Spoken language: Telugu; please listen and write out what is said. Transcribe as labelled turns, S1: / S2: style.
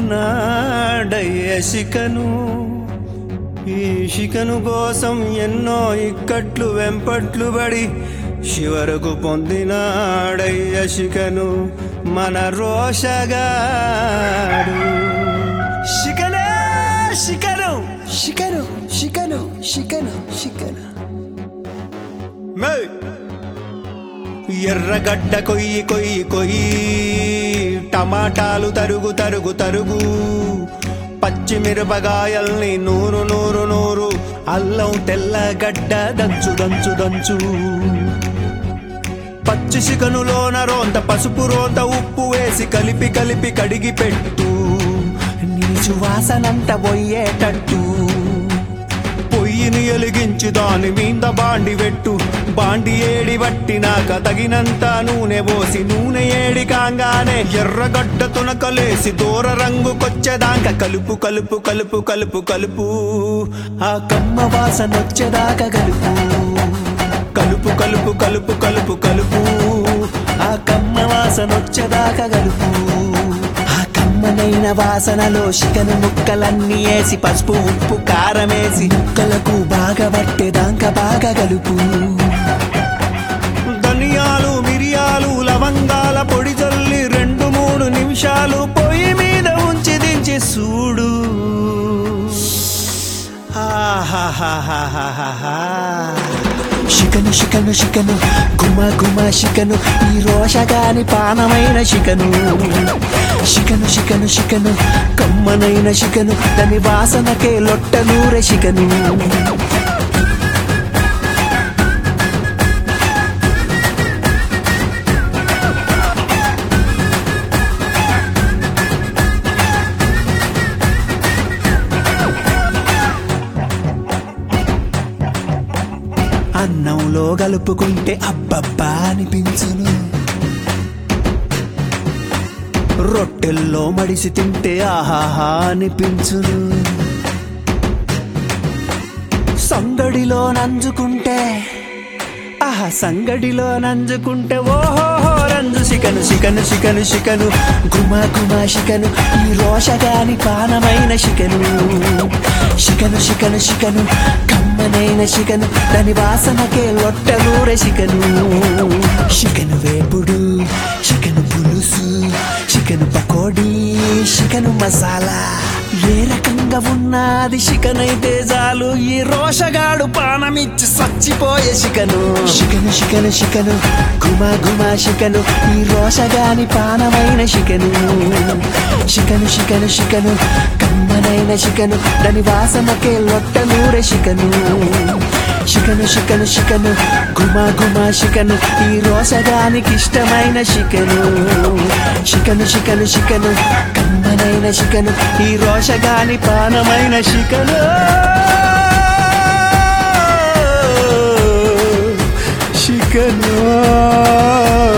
S1: పొందినాడయ్య శికను ఈ శికను కోసం ఎన్నో ఇక్కట్లు వెంపట్లు పడి చివరకు పొందినాడయ్య శికను మన రోషగాడు శికనే శికను
S2: శిఖను శిఖను శిఖను శిఖను
S1: మేయ్! ఎర్రగడ్డ కొయ్యి కొయ్యి కొయ్యి టమాటాలు తరుగు తరుగు తరుగు పచ్చిమిరపకాయల్ని నూరు నూరు నూరు అల్లం తెల్లగడ్డ దంచు దంచు దంచు పచ్చి చికనులోన రోంత పసుపు రోంత ఉప్పు వేసి కలిపి కలిపి కడిగి పెట్టు నీచు వాసనంత పోయేటట్టు పొయ్యిని ఎలిగించి దాని మీద బాండి పెట్టు బాండి ఏడి పట్టినాక తగినంత నూనె పోసి నూనె ఏడి కాంగానే ఎర్రగడ్డ తునకలేసి దూర రంగుకొచ్చేదాకా కలుపు కలుపు కలుపు కలుపు కలుపు ఆ కమ్మ వాసన వచ్చేదాకా కలుపు కలుపు కలుపు కలుపు కలుపు కలుపు ఆ కమ్మ వాసన వచ్చేదాకా కలుపు ఆ కమ్మనైన వాసనలో చికెన్ ముక్కలన్నీ వేసి పసుపు ఉప్పు కారం వేసి ముక్కలకు బాగా పట్టేదాకా బాగా కలుపు ధనియాలు మిరియాలు లవంగాల పొడి జల్లి రెండు మూడు నిమిషాలు పొయ్యి మీద ఉంచి దించి చూడు ఆహాహాహాహాహా.
S2: శిఖను శిఖను శిఖను గుమ గుమ శిఖను ఈ రోషగాని పానమైన శిఖను శిఖను శిఖను శిఖను కమ్మనైన శిఖను దాని వాసనకే లొట్టనూరె శిఖను అన్నంలో కలుపుకుంటే అబ్బబ్బా అనిపించును రొట్టెల్లో మడిసి తింటే ఆహాహా అనిపించును సంగడిలో నంజుకుంటే ఆహా సంగడిలో నంజుకుంటే ఓహోహో రంజు శికను శికను శికను శికను గుమ గుమ శికను ఈ రోషగాని పానమైన శికను శికను శికను శికను కమ్మనైన శికను దాని వాసనకే లొట్టలూరె శికను శికను వేపుడు శికను పులుసు శికను పకోడీ శికను మసాలా ఏ రకంగా ఉన్నది శికనైతే చాలు ఈ రోషగాడు పానమిచ్చి చచ్చిపోయే శికను శికను శికను శికను గుమ గుమ శికను ఈ రోషగాని పానమైన శికను శికను శికను శికను కమ్మనైన శికను దాని వాసనకే లొట్టనూరె శికను శికను శికను శికను గుమ గుమ శికను ఈ రోషగానికి ఇష్టమైన శికను శికను శికను శికను కమ్మనైన శికను ఈ రోషగాని పానమైన శికను శికను